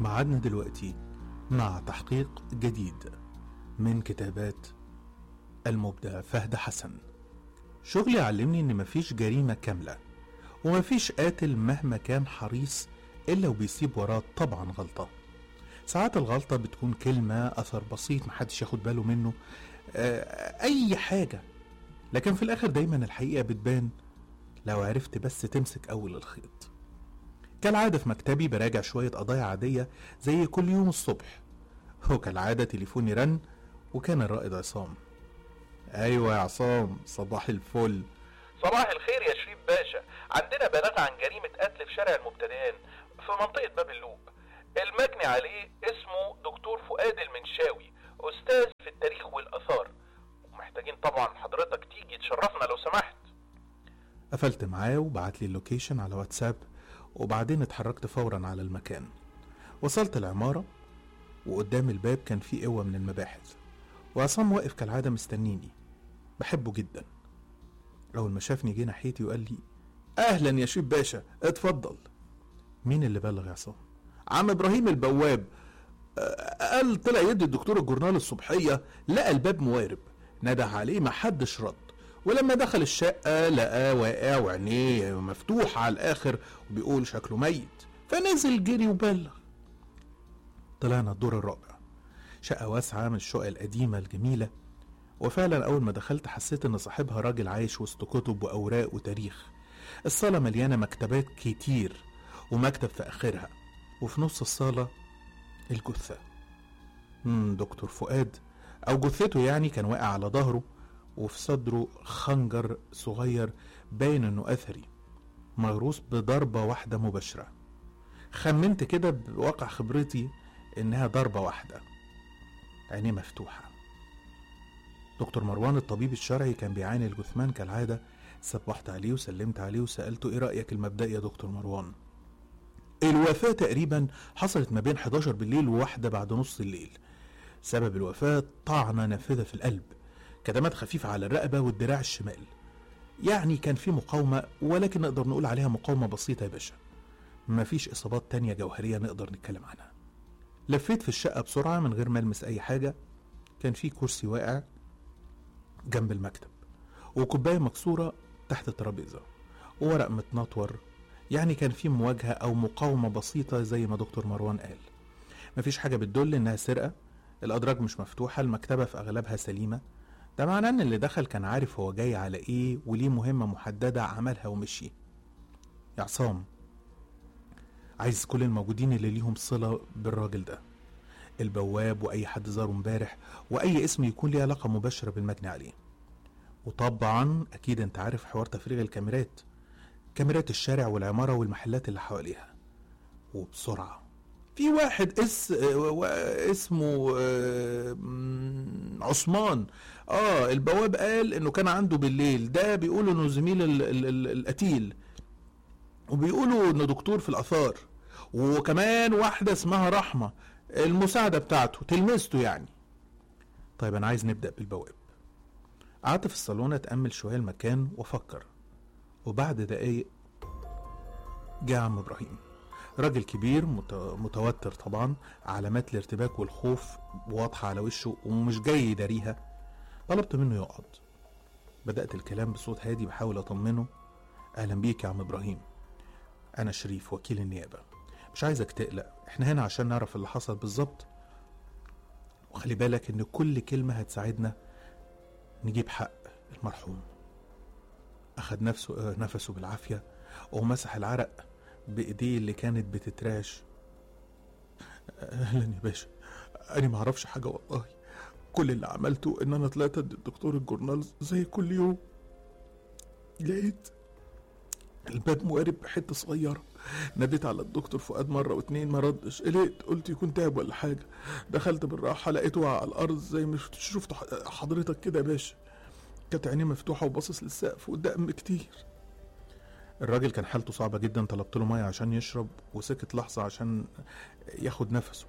معادنا دلوقتي مع تحقيق جديد من كتابات المبدع فهد حسن شغلي علمني ان مفيش جريمة كاملة ومفيش قاتل مهما كان حريص الا وبيسيب وراه طبعا غلطة ساعات الغلطة بتكون كلمة أثر بسيط محدش ياخد باله منه آه، أي حاجة لكن في الآخر دايما الحقيقة بتبان لو عرفت بس تمسك أول الخيط كالعادة في مكتبي براجع شوية قضايا عادية زي كل يوم الصبح وكالعادة تليفوني رن وكان الرائد عصام أيوة يا عصام صباح الفل صباح الخير يا شريف باشا عندنا بيانات عن جريمة قتل في شارع المبتدئين في منطقة باب اللوق المجني عليه اسمه دكتور فؤاد المنشاوي أستاذ في التاريخ والآثار ومحتاجين طبعا حضرتك تيجي تشرفنا لو سمحت قفلت معاه وبعت لي اللوكيشن على واتساب وبعدين اتحركت فورا على المكان وصلت العمارة وقدام الباب كان في قوة من المباحث وعصام واقف كالعادة مستنيني بحبه جدا أول ما شافني جه ناحيتي وقال لي أهلا يا شيف باشا اتفضل مين اللي بلغ يا عصام عم إبراهيم البواب آه، قال طلع يدي الدكتور الجورنال الصبحية لقى الباب موارب نده عليه ما حدش رد ولما دخل الشقة لقاه واقع وعينيه مفتوحة على الآخر وبيقول شكله ميت فنزل جري وبلغ طلعنا الدور الرابع شقة واسعة من الشقق القديمة الجميلة وفعلا أول ما دخلت حسيت إن صاحبها راجل عايش وسط كتب وأوراق وتاريخ الصالة مليانة مكتبات كتير ومكتب في آخرها وفي نص الصالة الجثة مم دكتور فؤاد أو جثته يعني كان واقع على ظهره وفي صدره خنجر صغير باين إنه أثري مغروس بضربة واحدة مباشرة خمنت كده بواقع خبرتي إنها ضربة واحدة عينيه مفتوحة دكتور مروان الطبيب الشرعي كان بيعاني الجثمان كالعادة سبحت عليه وسلمت عليه وسألته إيه رأيك المبدئي يا دكتور مروان الوفاة تقريبا حصلت ما بين 11 بالليل وواحدة بعد نص الليل سبب الوفاة طعنة نافذة في القلب كدمات خفيفة على الرقبة والدراع الشمال يعني كان في مقاومة ولكن نقدر نقول عليها مقاومة بسيطة يا باشا مفيش إصابات تانية جوهرية نقدر نتكلم عنها لفيت في الشقة بسرعة من غير ما ألمس أي حاجة كان في كرسي واقع جنب المكتب وكوباية مكسورة تحت الترابيزة وورق متنطور يعني كان في مواجهة أو مقاومة بسيطة زي ما دكتور مروان قال مفيش حاجة بتدل إنها سرقة الأدراج مش مفتوحة المكتبة في أغلبها سليمة ده معناه إن اللي دخل كان عارف هو جاي على إيه وليه مهمة محددة عملها ومشي يا عصام عايز كل الموجودين اللي ليهم صلة بالراجل ده البواب وأي حد زاره امبارح وأي اسم يكون ليه علاقة مباشرة بالمجني عليه وطبعا أكيد أنت عارف حوار تفريغ الكاميرات كاميرات الشارع والعمارة والمحلات اللي حواليها وبسرعة في واحد اس و- اسمه آه، مم، عثمان اه البواب قال انه كان عنده بالليل ده بيقول انه زميل ال- ال- ال- القتيل وبيقولوا انه دكتور في الاثار وكمان واحدة اسمها رحمة المساعدة بتاعته تلمسته يعني طيب انا عايز نبدأ بالبواب قعدت في الصالون اتأمل شوية المكان وافكر وبعد دقايق جه عم ابراهيم راجل كبير مت- متوتر طبعا علامات الارتباك والخوف واضحة على وشه ومش جاي يداريها طلبت منه يقعد بدأت الكلام بصوت هادي بحاول أطمنه أهلا بيك يا عم إبراهيم أنا شريف وكيل النيابة مش عايزك تقلق احنا هنا عشان نعرف اللي حصل بالظبط وخلي بالك ان كل كلمة هتساعدنا نجيب حق المرحوم أخد نفسه آه، نفسه بالعافية ومسح العرق بإيديه اللي كانت بتتراش أهلا يا باشا أنا معرفش حاجة والله كل اللي عملته إن أنا طلعت أدي الدكتور الجورنال زي كل يوم لقيت الباب موارب بحتة صغيرة ناديت على الدكتور فؤاد مرة واتنين ما ردش قلقت قلت يكون تعب ولا حاجة دخلت بالراحة لقيته على الأرض زي ما شفت- شفت ح- حضرتك كده يا باشا كانت عينيه مفتوحة وباصص للسقف والدم كتير الراجل كان حالته صعبة جدا طلبت له مية عشان يشرب وسكت لحظة عشان ياخد نفسه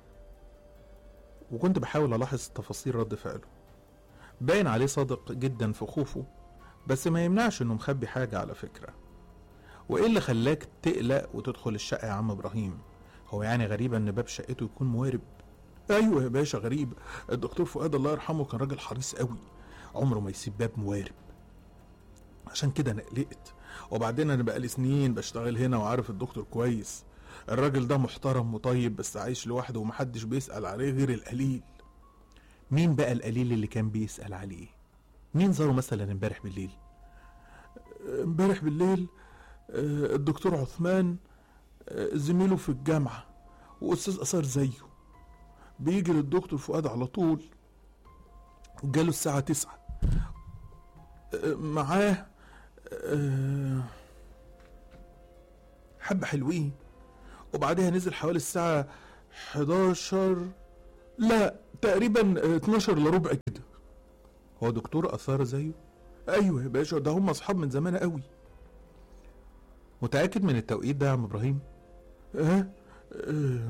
وكنت بحاول ألاحظ تفاصيل رد فعله باين عليه صادق جدا في خوفه بس ما يمنعش انه مخبي حاجة على فكرة وايه اللي خلاك تقلق وتدخل الشقة يا عم ابراهيم هو يعني غريبة ان باب شقته يكون موارب ايوه يا باشا غريب الدكتور فؤاد الله يرحمه كان راجل حريص قوي عمره ما يسيب باب موارب عشان كده انا قلقت وبعدين انا بقالي سنين بشتغل هنا وعارف الدكتور كويس الراجل ده محترم وطيب بس عايش لوحده ومحدش بيسأل عليه غير القليل مين بقى القليل اللي كان بيسأل عليه مين زاره مثلا امبارح بالليل امبارح بالليل آه، الدكتور عثمان آه، زميله في الجامعة وأستاذ آثار زيه بيجي للدكتور فؤاد على طول جاله الساعة تسعة آه، معاه آه، حبة حلوين وبعدها نزل حوالي الساعة 11 لا تقريبا آه، 12 الا ربع كده هو دكتور آثار زيه ايوه يا باشا ده هم اصحاب من زمان قوي متأكد من التوقيت ده يا عم ابراهيم اه, آه.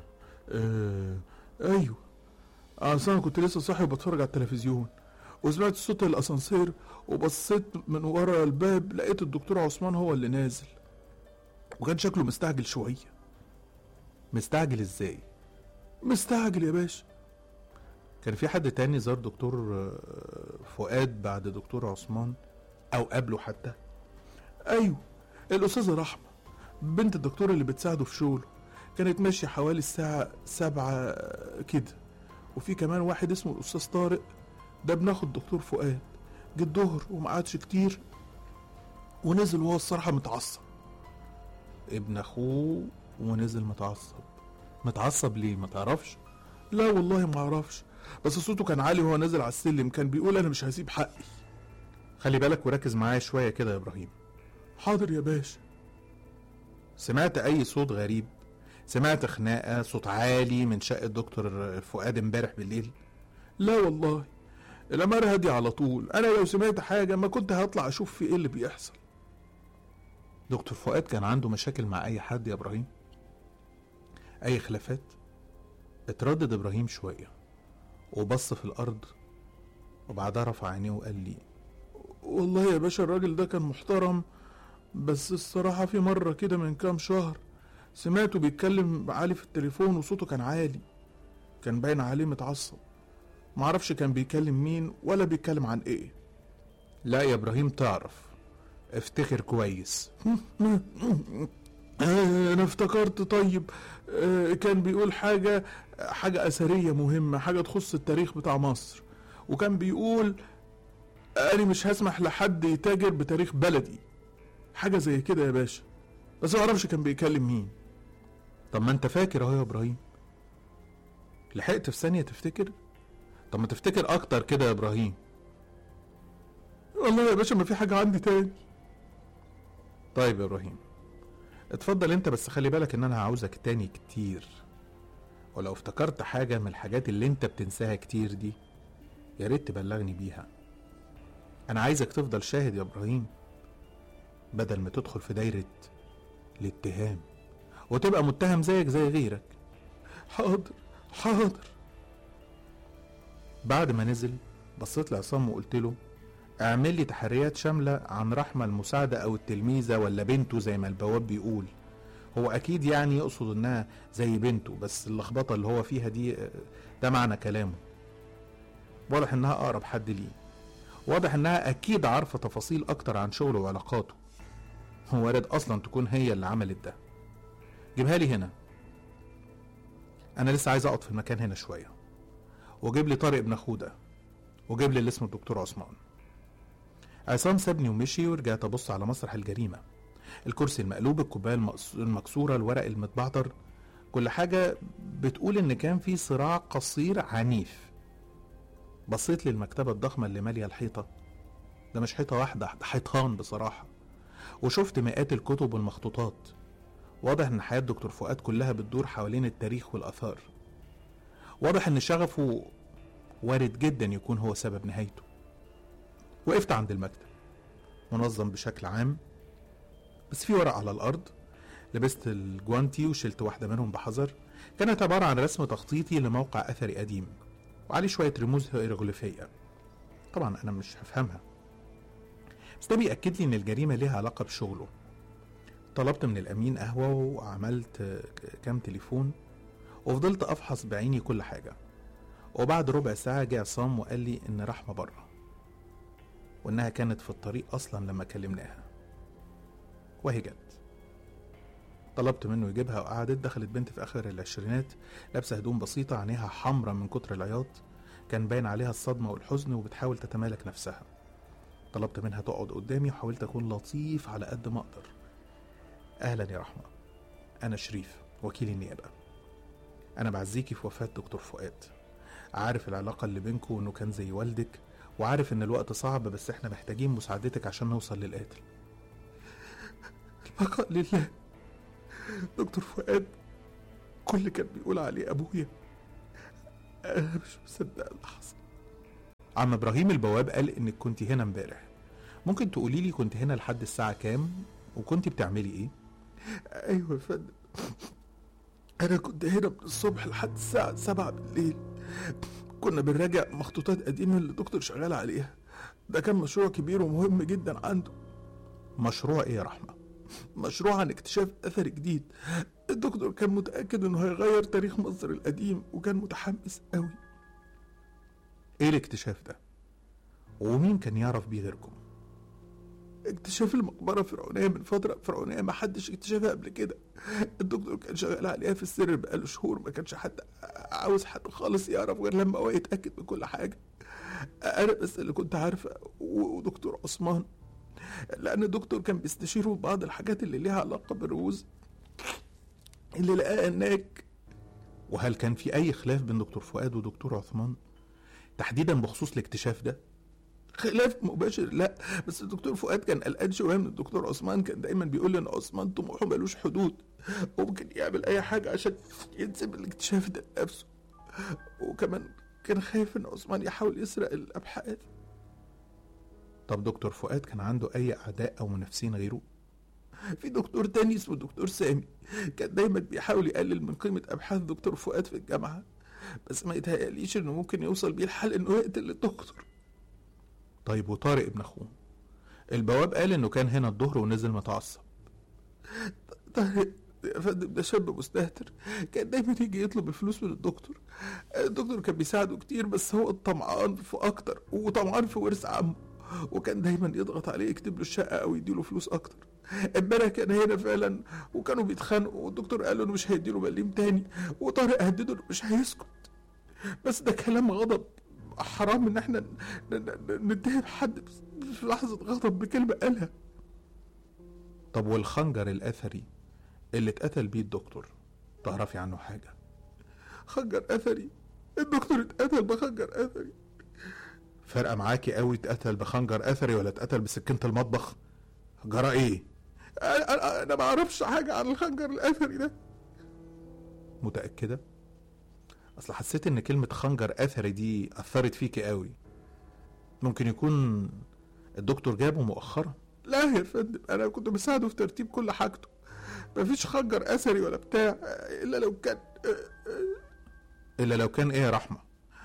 آه. ايوه اصل انا كنت لسه صاحي وبتفرج على التلفزيون وسمعت صوت الاسانسير وبصيت من ورا الباب لقيت الدكتور عثمان هو اللي نازل وكان شكله مستعجل شويه مستعجل ازاي مستعجل يا باشا كان في حد تاني زار دكتور آه، فؤاد بعد دكتور عثمان او قبله حتى ايوه الاستاذه رحمه بنت الدكتور اللي بتساعده في شغله كانت ماشيه حوالي الساعه سبعة آه، كده وفي كمان واحد اسمه الاستاذ طارق ده بناخد دكتور فؤاد جه الظهر وما قعدش كتير ونزل وهو الصراحه متعصب ابن اخوه ونزل متعصب متعصب ليه ما تعرفش لا والله ما اعرفش بس صوته كان عالي وهو نازل على السلم كان بيقول انا مش هسيب حقي خلي بالك وركز معايا شويه كده يا ابراهيم حاضر يا باشا سمعت اي صوت غريب سمعت خناقه صوت عالي من شقه دكتور فؤاد امبارح بالليل لا والله الامارة هادية على طول انا لو سمعت حاجة ما كنت هطلع اشوف في ايه اللي بيحصل دكتور فؤاد كان عنده مشاكل مع اي حد يا ابراهيم اي خلافات اتردد ابراهيم شوية وبص في الارض وبعدها رفع عينيه وقال لي والله يا باشا الراجل ده كان محترم بس الصراحة في مرة كده من كام شهر سمعته بيتكلم عالي في التليفون وصوته كان عالي كان باين عليه متعصب معرفش كان بيكلم مين ولا بيتكلم عن ايه لا يا ابراهيم تعرف افتكر كويس آه، انا افتكرت طيب آه، كان بيقول حاجة حاجة أثرية مهمة حاجة تخص التاريخ بتاع مصر وكان بيقول أنا مش هسمح لحد يتاجر بتاريخ بلدي حاجة زي كده يا باشا بس ما اعرفش كان بيكلم مين طب ما انت فاكر اهو يا ابراهيم لحقت في ثانية تفتكر طب ما تفتكر اكتر كده يا ابراهيم والله يا باشا ما في حاجة عندي تاني طيب يا ابراهيم اتفضل انت بس خلي بالك ان انا هعوزك تاني كتير ولو افتكرت حاجة من الحاجات اللي انت بتنساها كتير دي يا ريت تبلغني بيها انا عايزك تفضل شاهد يا ابراهيم بدل ما تدخل في دايرة الاتهام وتبقى متهم زيك زي غيرك حاضر حاضر بعد ما نزل بصيت لعصام وقلت له اعمل لي تحريات شاملة عن رحمة المساعدة أو التلميذة ولا بنته زي ما البواب بيقول هو أكيد يعني يقصد إنها زي بنته بس اللخبطة اللي هو فيها دي آه، ده معنى كلامه واضح إنها أقرب حد ليه واضح إنها أكيد عارفة تفاصيل أكتر عن شغله وعلاقاته هو وارد أصلا تكون هي اللي عملت ده جيبها لي هنا أنا لسه عايز أقعد في المكان هنا شوية وجيب لي طارق ابن أخوه ده وجيب لي اللي اسمه الدكتور عثمان عصام سابني ومشي ورجعت ابص على مسرح الجريمه الكرسي المقلوب الكوبايه المقص- المكسوره الورق المتبعتر كل حاجه بتقول ان كان في صراع قصير عنيف بصيت للمكتبه الضخمه اللي ماليه الحيطه ده مش حيطه واحده ده حيطان بصراحه وشفت مئات الكتب والمخطوطات واضح ان حياه دكتور فؤاد كلها بتدور حوالين التاريخ والاثار واضح ان شغفه وارد جدا يكون هو سبب نهايته وقفت عند المكتب منظم بشكل عام بس في ورق على الأرض لبست الجوانتي وشلت واحدة منهم بحذر كانت عبارة عن رسم تخطيطي لموقع أثري قديم وعليه شوية رموز هيروغليفية طبعا أنا مش هفهمها بس ده بيأكد لي إن الجريمة ليها علاقة بشغله طلبت من الأمين قهوة وعملت ك- كام تليفون وفضلت أفحص بعيني كل حاجة وبعد ربع ساعة جه عصام وقال لي إن رحمة بره وإنها كانت في الطريق أصلا لما كلمناها وهي جت طلبت منه يجيبها وقعدت دخلت بنت في آخر العشرينات لابسة هدوم بسيطة عينيها حمرة من كتر العياط كان باين عليها الصدمة والحزن وبتحاول تتمالك نفسها طلبت منها تقعد قدامي وحاولت أكون لطيف على قد ما أقدر أهلا يا رحمة أنا شريف وكيل النيابة أنا بعزيكي في وفاة دكتور فؤاد عارف العلاقة اللي بينكم وإنه كان زي والدك وعارف إن الوقت صعب بس إحنا محتاجين مساعدتك عشان نوصل للقاتل البقاء لله دكتور فؤاد كل اللي كان بيقول عليه أبويا أنا مش مصدق اللي حصل عم إبراهيم البواب قال إنك كنت هنا امبارح ممكن تقولي لي كنت هنا لحد الساعة كام وكنت بتعملي إيه؟ أيوة يا فندم أنا كنت هنا من الصبح لحد الساعة سبعة بالليل كنا بنراجع مخطوطات قديمة اللي الدكتور شغال عليها ده كان مشروع كبير ومهم جدا عنده مشروع ايه يا رحمة؟ مشروع عن اكتشاف أثر جديد الدكتور كان متأكد انه هيغير تاريخ مصر القديم وكان متحمس قوي ايه الاكتشاف ده؟ ومين كان يعرف بيه غيركم؟ اكتشاف المقبرة فرعونية من فترة فرعونية ما حدش اكتشفها قبل كده الدكتور كان شغال عليها في السر بقاله شهور ما كانش حد عاوز حد خالص يعرف غير لما هو يتأكد من كل حاجة أنا بس اللي كنت عارفة و- ودكتور عثمان لأن الدكتور كان بيستشيره بعض الحاجات اللي ليها علاقة بالرموز اللي لقاها هناك وهل كان في أي خلاف بين دكتور فؤاد ودكتور عثمان تحديدا بخصوص الاكتشاف ده؟ خلاف مباشر لا بس الدكتور فؤاد كان قلقان شويه من الدكتور عثمان كان دايما بيقول لي ان عثمان طموحه ملوش حدود وممكن يعمل اي حاجه عشان ينسب الاكتشاف ده لنفسه وكمان كان خايف ان عثمان يحاول يسرق الابحاث طب دكتور فؤاد كان عنده اي اعداء او منافسين غيره في دكتور تاني اسمه دكتور سامي كان دايما بيحاول يقلل من قيمه ابحاث دكتور فؤاد في الجامعه بس ما يتهيأليش انه ممكن يوصل بيه الحل انه يقتل الدكتور طيب وطارق ابن اخوه البواب قال انه كان هنا الظهر ونزل متعصب طارق يا فندم ده شاب مستهتر كان دايما يجي يطلب الفلوس من الدكتور الدكتور كان بيساعده كتير بس هو طمعان في اكتر وطمعان في ورث عمه وكان دايما يضغط عليه يكتب له الشقه او يديله فلوس اكتر امبارح كان هنا فعلا وكانوا بيتخانقوا والدكتور قال له انه مش هيديله مليم تاني وطارق هدده انه مش هيسكت بس ده كلام غضب حرام ان احنا ن- ن- نتهم حد في لحظة غضب بكلمة قالها طب والخنجر الأثري اللي اتقتل بيه الدكتور تعرفي عنه حاجة خنجر أثري الدكتور اتقتل بخنجر أثري فارقة معاكي قوي اتقتل بخنجر أثري ولا اتقتل بسكينة المطبخ جرى ايه انا انا, أنا ما اعرفش حاجة عن الخنجر الأثري ده متأكدة اصل حسيت ان كلمة خنجر اثري دي اثرت فيكي قوي ممكن يكون الدكتور جابه مؤخرا لا يا فندم انا كنت بساعده في ترتيب كل حاجته مفيش خنجر اثري ولا بتاع الا لو كان الا لو كان ايه يا رحمة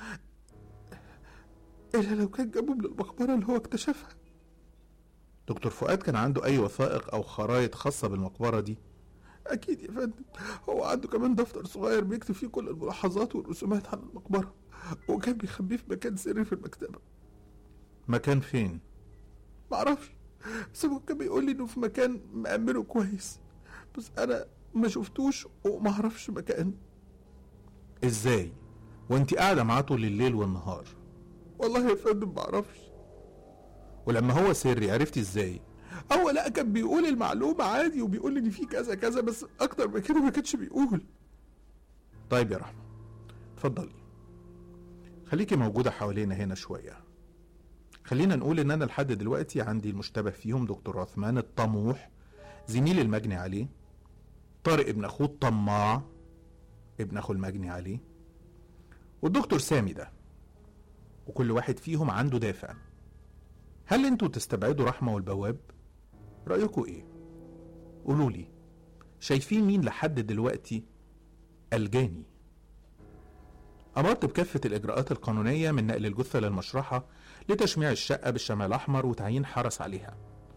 الا لو كان جابه من المقبرة اللي هو اكتشفها دكتور فؤاد كان عنده اي وثائق او خرائط خاصة بالمقبرة دي أكيد يا فندم هو عنده كمان دفتر صغير بيكتب فيه كل الملاحظات والرسومات عن المقبرة وكان بيخبيه في مكان سري في المكتبة مكان فين؟ معرفش بس هو كان بيقول لي إنه في مكان مأمنه كويس بس أنا ما شفتوش وما أعرفش مكان إزاي؟ وأنت قاعدة معاه طول الليل والنهار والله يا فندم معرفش ولما هو سري عرفتي إزاي؟ هو لا كان بيقول المعلومة عادي وبيقول ان في كذا كذا بس اكتر من كده ما كانش بيقول طيب يا رحمة اتفضلي خليكي موجودة حوالينا هنا شوية خلينا نقول ان انا لحد دلوقتي عندي المشتبه فيهم دكتور عثمان الطموح زميل المجني عليه طارق ابن اخوه الطماع ابن اخو المجني عليه والدكتور سامي ده وكل واحد فيهم عنده دافع هل انتوا تستبعدوا رحمة والبواب؟ رأيكم ايه؟ قولوا لي شايفين مين لحد دلوقتي الجاني؟ أمرت بكافة الإجراءات القانونية من نقل الجثة للمشرحة لتشميع الشقة بالشمع الأحمر وتعيين حرس عليها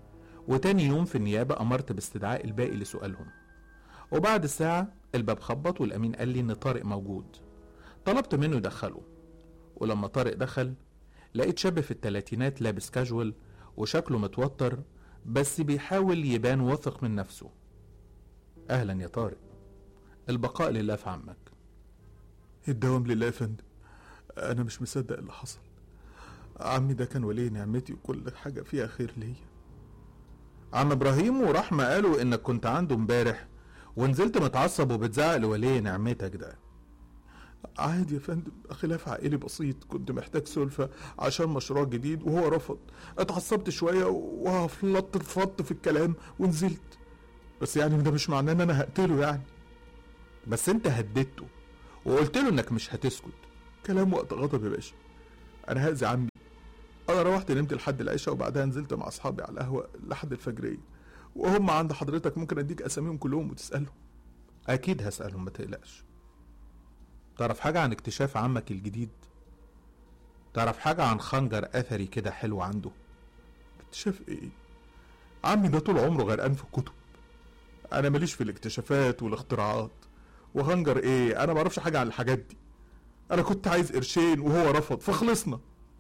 وتاني يوم في النيابة أمرت باستدعاء الباقي لسؤالهم وبعد ساعة الباب خبط والأمين قال لي إن طارق موجود طلبت منه يدخله ولما طارق دخل لقيت شاب في التلاتينات لابس كاجوال وشكله متوتر بس بيحاول يبان واثق من نفسه أهلا يا طارق البقاء لله في عمك الدوام لله يا فندم انا مش مصدق اللي حصل عمي ده كان ولي نعمتي وكل حاجة فيها خير ليا عم إبراهيم ورحمة قالوا إنك كنت عنده امبارح ونزلت متعصب وبتزعق لولي نعمتك ده عادي يا فندم خلاف عائلي بسيط كنت محتاج سلفة عشان مشروع جديد وهو رفض اتعصبت شوية وفلطت الفط في الكلام ونزلت بس يعني ده مش معناه ان انا هقتله يعني بس انت هددته وقلت له انك مش هتسكت كلام وقت غضب يا باشا انا هأذي عمي انا روحت نمت لحد العشاء وبعدها نزلت مع اصحابي على القهوة لحد الفجرية وهم عند حضرتك ممكن اديك اساميهم كلهم وتسألهم اكيد هسألهم ما تقلقش تعرف حاجة عن اكتشاف عمك الجديد تعرف حاجة عن خنجر اثري كده حلو عنده اكتشاف ايه عمي ده طول عمره غرقان في الكتب انا ماليش في الاكتشافات والاختراعات وهنجر ايه انا معرفش حاجه عن الحاجات دي انا كنت عايز قرشين وهو رفض فخلصنا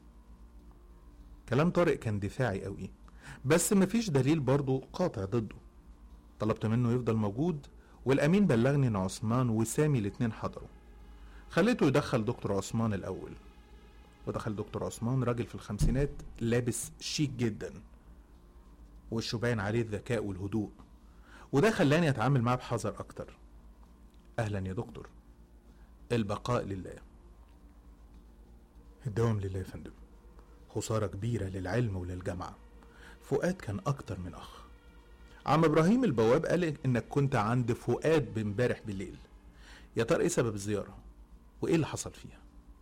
كلام طارق كان دفاعي قوي بس مفيش دليل برضه قاطع ضده طلبت منه يفضل موجود والامين بلغني ان عثمان وسامي الاتنين حضروا خليته يدخل دكتور عثمان الاول ودخل دكتور عثمان راجل في الخمسينات لابس شيك جدا وشه باين عليه الذكاء والهدوء وده خلاني اتعامل معاه بحذر اكتر اهلا يا دكتور البقاء لله الدوام لله يا فندم خسارة كبيرة للعلم وللجامعة فؤاد كان أكتر من أخ عم إبراهيم البواب قال إنك كنت عند فؤاد بامبارح بالليل يا ترى إيه سبب الزيارة وإيه اللي حصل فيها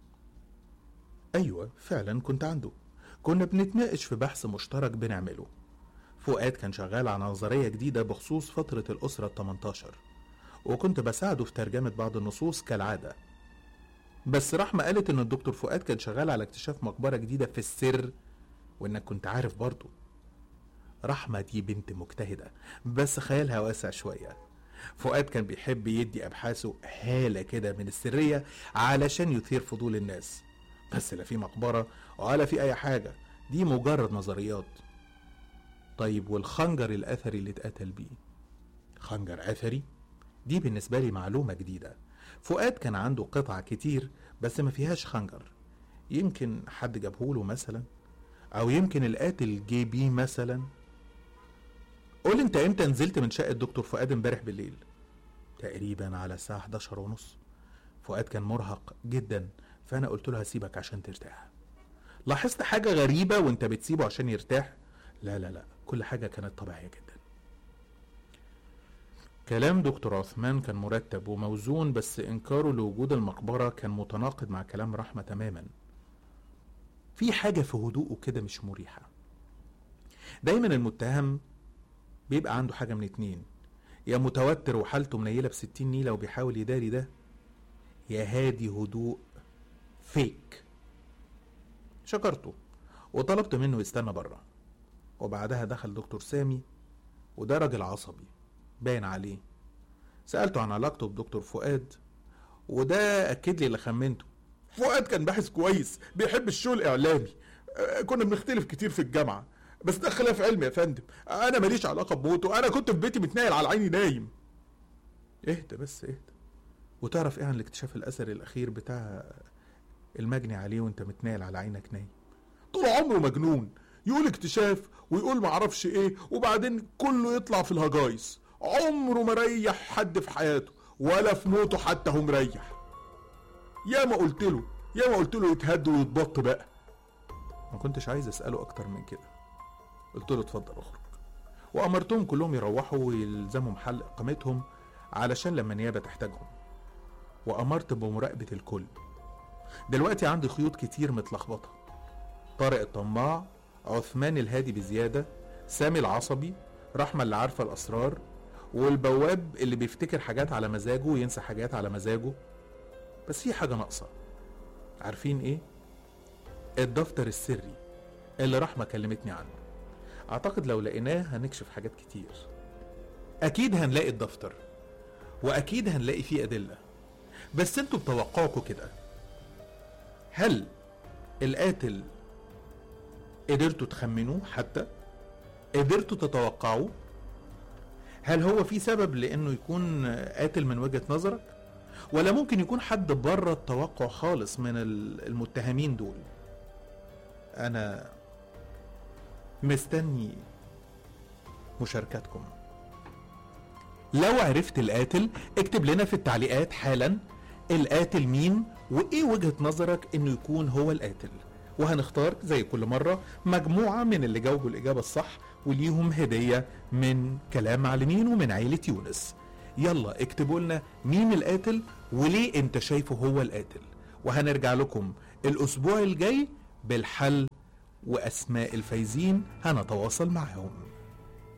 أيوة فعلا كنت عنده كنا بنتناقش في بحث مشترك بنعمله فؤاد كان شغال على نظرية جديدة بخصوص فترة الأسرة ال 18 وكنت بساعده في ترجمة بعض النصوص كالعادة بس رحمة قالت إن الدكتور فؤاد كان شغال على اكتشاف مقبرة جديدة في السر وإنك كنت عارف برضه رحمة دي بنت مجتهدة بس خيالها واسع شوية فؤاد كان بيحب يدي أبحاثه هالة كده من السرية علشان يثير فضول الناس بس لا في مقبرة ولا في أي حاجة دي مجرد نظريات طيب والخنجر الأثري اللي اتقتل بيه خنجر أثري دي بالنسبة لي معلومة جديدة فؤاد كان عنده قطع كتير بس ما فيهاش خنجر يمكن حد جابهوله مثلا أو يمكن القاتل جه بيه مثلا قول انت امتى نزلت من شقة دكتور فؤاد امبارح بالليل تقريبا على الساعة 11 ونص فؤاد كان مرهق جدا فانا قلت له هسيبك عشان ترتاح لاحظت حاجة غريبة وانت بتسيبه عشان يرتاح لا لا لا كل حاجة كانت طبيعية جدا كلام دكتور عثمان كان مرتب وموزون بس انكاره لوجود المقبرة كان متناقض مع كلام رحمة تماما في حاجة في هدوءه كده مش مريحة دايما المتهم بيبقى عنده حاجة من اتنين يا متوتر وحالته منيلة بستين نيلة وبيحاول يداري ده يا هادي هدوء فيك شكرته وطلبت منه يستنى بره وبعدها دخل دكتور سامي وده راجل عصبي باين عليه سألته عن علاقته بدكتور فؤاد وده أكد لي اللي خمنته فؤاد كان باحث كويس بيحب الشغل الاعلامي آه، كنا بنختلف كتير في الجامعه بس ده خلاف علمي يا فندم انا ماليش علاقه بموته انا كنت في بيتي متنايل على عيني نايم اهدى بس اهدى وتعرف ايه عن الاكتشاف الاثري الاخير بتاع المجني عليه وانت متنايل على عينك نايم طول عمره مجنون يقول اكتشاف ويقول معرفش ايه وبعدين كله يطلع في الهجايس عمره ما ريح حد في حياته ولا في موته حتى هو مريح يا ما قلت له يا ما قلت له يتهد ويتبط بقى ما كنتش عايز اساله اكتر من كده قلت له اتفضل اخرج وامرتهم كلهم يروحوا ويلزموا محل اقامتهم علشان لما النيابه تحتاجهم وامرت بمراقبه الكل دلوقتي عندي خيوط كتير متلخبطه طارق الطماع عثمان الهادي بزياده سامي العصبي رحمه اللي عارفه الاسرار والبواب اللي بيفتكر حاجات على مزاجه وينسى حاجات على مزاجه بس في حاجه ناقصه عارفين ايه الدفتر السري اللي رحمه كلمتني عنه اعتقد لو لقيناه هنكشف حاجات كتير اكيد هنلاقي الدفتر واكيد هنلاقي فيه ادله بس انتوا بتوقعكم كده هل القاتل قدرتوا تخمنوه حتى قدرتوا تتوقعوه هل هو في سبب لانه يكون قاتل من وجهة نظرك ولا ممكن يكون حد بره التوقع خالص من ال- المتهمين دول انا مستني مشاركتكم لو عرفت القاتل اكتب لنا في التعليقات حالا القاتل مين وايه وجهة نظرك انه يكون هو القاتل وهنختار زي كل مرة مجموعة من اللي جاوبوا الإجابة الصح وليهم هدية من كلام معلمين ومن عيلة يونس يلا اكتبوا لنا مين القاتل وليه انت شايفه هو القاتل وهنرجع لكم الأسبوع الجاي بالحل وأسماء الفايزين هنتواصل معهم